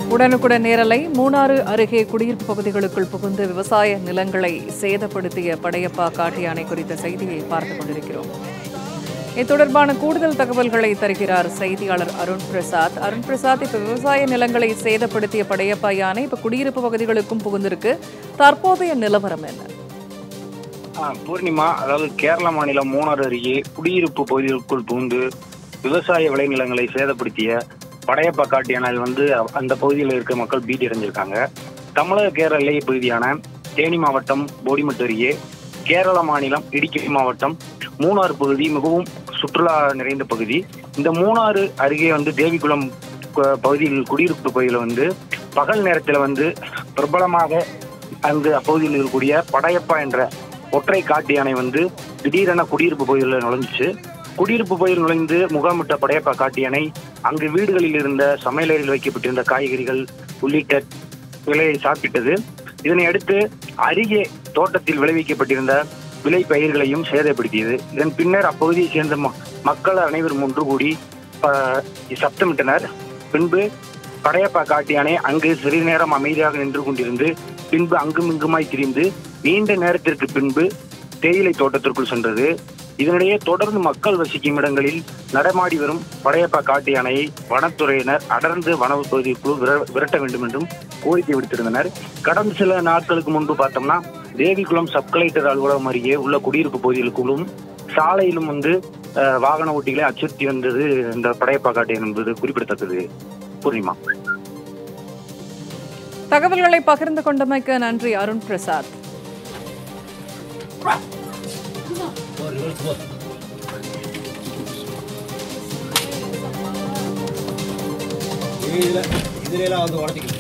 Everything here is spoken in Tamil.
உடனுக்குடன் நேரலை மூணாறு அருகே குடியிருப்பு பகுதிகளுக்குள் புகுந்து விவசாய நிலங்களை சேதப்படுத்திய படையப்பா காட்டு யானை குறித்த செய்தியை பார்த்துக் கொண்டிருக்கிறோம் இது தொடர்பான கூடுதல் தகவல்களை தருகிறார் செய்தியாளர் அருண் பிரசாத் அருண் பிரசாத் இப்ப விவசாய நிலங்களை சேதப்படுத்திய படையப்பா யானை இப்ப குடியிருப்பு பகுதிகளுக்கும் புகுந்திருக்கு தற்போதைய நிலவரம் என்ன ஆ, பூர்ணிமா அதாவது கேரள மாநிலம் மூணாறு அருகே குடியிருப்பு பகுதிகளுக்குள் புகுந்து விவசாய விளைநிலங்களை சேதப்படுத்திய படையப்பா காட்டு யானைகள் வந்து அ- அந்த பகுதியில் இருக்க மக்கள் பீதி அடைஞ்சிருக்காங்க தமிழக கேரள எல்லை பகுதியான தேனி மாவட்டம் போடிமட்டு அருகே கேரள மாநிலம் இடுக்கி மாவட்டம் மூணாறு பகுதி மிகவும் சுற்றுலா நிறைந்த பகுதி இந்த மூணாறு அருகே வந்து தேவிகுளம் கு- பகுதியில் குடியிருப்பு பகுதியில் வந்து பகல் நேரத்தில் வந்து பிரபலமாக அங்கு அப்பகுதியில் இருக்கக்கூடிய படையப்பா என்ற ஒற்றை காட்டு யானை வந்து திடீரென குடியிருப்பு பகுதியில் நுழைஞ்சிச்சு குடியிருப்பு பகுதியில் நுழைந்து முகாமிட்ட படையப்பா காட்டு யானை அங்கு வீடுகளில் இருந்த சமையலறையில் வைக்கப்பட்டிருந்த காய்கறிகள் உள்ளிட்ட விலையை சாப்பிட்டது இதனை அடுத்து அருகே தோட்டத்தில் விளைவிக்கப்பட்டிருந்த விளை பயிர்களையும் சேதப்படுத்தியது இதன் பின்னர் அப்பகுதியைச் சேர்ந்த ம- மக்கள் அனைவரும் ஒன்று கூடி ப- சப்தமிட்டனர் பின்பு படையப்பா காட்டு யானை அங்கு சிறிது நேரம் அமைதியாக நின்று கொண்டிருந்து பின்பு அங்கும் இங்குமாய் திரிந்து நீண்ட நேரத்திற்கு பின்பு தேயிலை தோட்டத்திற்குள் சென்றது இதனிடையே தொடர்ந்து மக்கள் வசிக்கும் இடங்களில் நடமாடி வரும் படையப்பா காட்டு யானையை வனத்துறையினர் அடர்ந்து வனவு பகுதிக்குள் விர- விரட்ட வேண்டும் என்றும் கோரிக்கை விடுத்திருந்தனர் கடந்த சில நாட்களுக்கு முன்பு பார்த்தோம்னா தேவிகுளம் சப் கலெக்டர் அலுவலகம் அருகே உள்ள குடியிருப்பு பகுதிகளுக்குள்ளும் சாலையிலும் வந்து அஹ், வாகன ஓட்டிகளை அச்சுறுத்தி வந்தது இந்த படையப்பா காட்டு யானை என்பது குறிப்பிடத்தக்கது பூர்ணிமா தகவல்களை பகிர்ந்து கொண்டமைக்கு நன்றி அருண் பிரசாத் இதில் இதுலாம் வந்து உடச்சிக்கலாம்